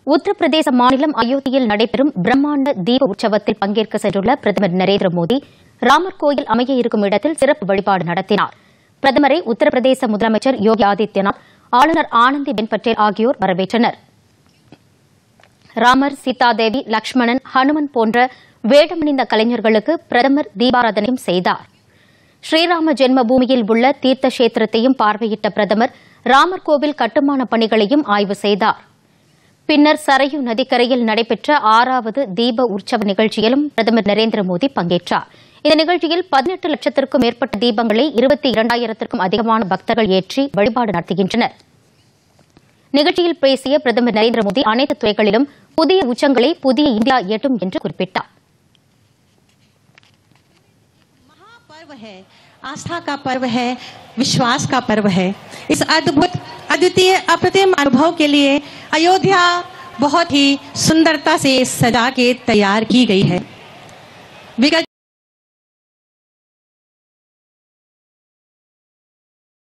உத்தரப்பிரதேச மாநிலம் அயோத்தியில் நடைபெறும் பிரம்மாண்ட தீப உற்சவத்தில் பங்கேற்க சென்றுள்ள பிரதமர் நரேந்திர மோடி ராமர் கோயில் அமைய இருக்கும் இடத்தில் சிறப்பு வழிபாடு நடத்தினார் பிரதமரை உத்தரப்பிரதேச முதலமைச்சர் யோகி ஆதித்யநாத் ஆளுநர் ஆனந்திபென் பட்டேல் ஆகியோர் வரவேற்றனர் ராமர் சீதாதேவி லக்ஷ்மணன் ஹனுமன் போன்ற வேடமணிந்த கலைஞர்களுக்கு பிரதமர் தீபாராதனையும் செய்தார் ஸ்ரீராம ஜென்ம பூமியில் உள்ள தீர்த்த கஷேத்திரத்தையும் பார்வையிட்ட பிரதமர் ராமர் கோவில் கட்டுமான பணிகளையும் ஆய்வு செய்தார் பின்னர் சரையு நதிக்கரையில் நடைபெற்ற ஆறாவது தீப உற்சவ நிகழ்ச்சியிலும் பிரதமர் நரேந்திர மோடி பங்கேற்றார் இந்த நிகழ்ச்சியில் பதினெட்டு லட்சத்திற்கும் மேற்பட்ட தீபங்களை இருபத்தி இரண்டாயிரத்திற்கும் அதிகமான பக்தர்கள் ஏற்றி வழிபாடு நடத்துகின்றனர் நிகழ்ச்சியில் பேசிய பிரதமர் நரேந்திர மோடி அனைத்து துறைகளிலும் புதிய உச்சங்களை புதிய இந்தியா எட்டும் என்று குறிப்பிட்டார் पर्व है आस्था का पर्व है विश्वास का पर्व है इस अद्भुत अद्वितीय अप्रतिम अनुभव के लिए अयोध्या बहुत ही सुंदरता से सजा के तैयार की गई है विगत